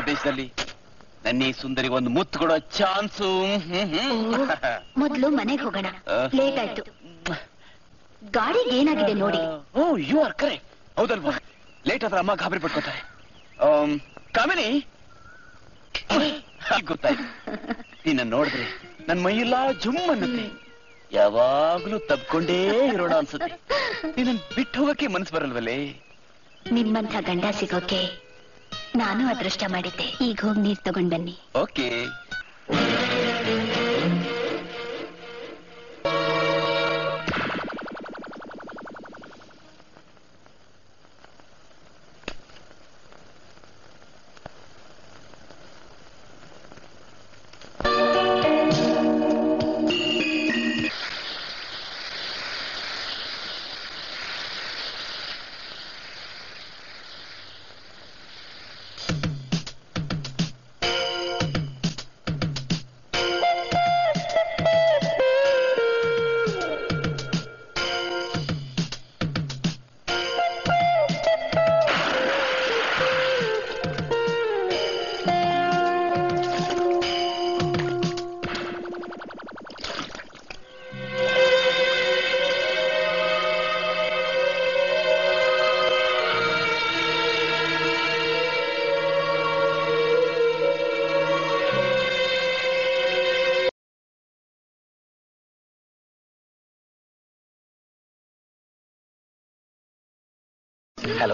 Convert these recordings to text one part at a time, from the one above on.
ಪ್ರದೇಶದಲ್ಲಿ ನನ್ನ ಈ ಸುಂದರಿಗೆ ಒಂದು ಮುತ್ತು ಕೊಡೋ ಚಾನ್ಸು ಮೊದ್ಲು ಮನೆಗೆ ಹೋಗೋಣ ಲೇಟ್ ಆಯ್ತು ಗಾಡಿಗೆ ಏನಾಗಿದೆ ನೋಡಿ ಓ ಯು ಆರ್ ಕರೆಕ್ಟ್ ಹೌದಲ್ವಾ ಲೇಟ್ ಆದ್ರೆ ಅಮ್ಮ ಗಾಬರಿ ಪಡ್ಕೋತಾರೆ ಆಮ್, ಕಾಮಿನಿ ಈಗ ಗೊತ್ತಾಯ್ತು ನಿನ್ನ ನೋಡಿದ್ರೆ ನನ್ ಮೈಯೆಲ್ಲ ಜುಮ್ ಅನ್ನುತ್ತೆ ಯಾವಾಗ್ಲೂ ತಬ್ಕೊಂಡೇ ಇರೋಣ ಅನ್ಸುತ್ತೆ ನಿನ್ನ ಬಿಟ್ಟು ಹೋಗಕ್ಕೆ ಮನ್ಸು ಬರಲ್ವಲ್ಲೇ ನಿಮ್ಮಂಥ ಗಂಡ ಸಿಗೋಕೆ ನಾನು ಅದೃಷ್ಟ ಮಾಡಿದ್ದೆ ಈಗ ಹೋಗಿ ನೀರ್ ತಗೊಂಡ್ ಬನ್ನಿ okay hello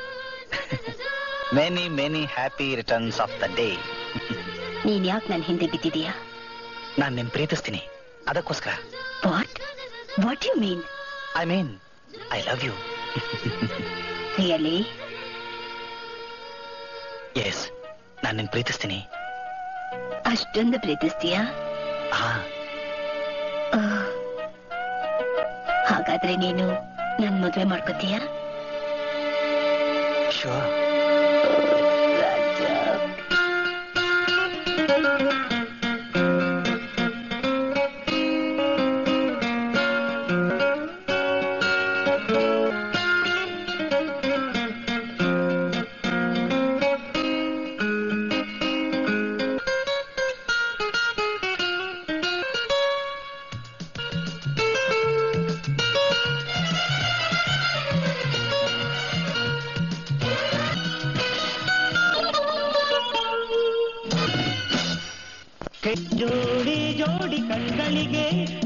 many many happy returns of the day ನೀನ್ ಯಾಕೆ ನನ್ ಹಿಂದೆ ಬಿದ್ದಿದೀಯಾ ನಾನು ನಿನ್ ಪ್ರೀತಿಸ್ತೀನಿ ಅದಕ್ಕೋಸ್ಕರ what what you mean I mean I love you really yes ನಾನು ನಿನ್ ಪ್ರೀತಿಸ್ತೀನಿ ಅಷ್ಟೊಂದು ಪ್ರೀತಿಸ್ತೀಯಾ ಹಾ ಆ, ಹಾಗಾದ್ರೆ ನೀನು ನನ್ ಮದ್ವೆ ಮಾಡ್ಕೋತೀಯಾ ಶೋರ್ ಜೋಡಿ ಜೋಡಿ ಕಣ್ಗಳಿಗೆ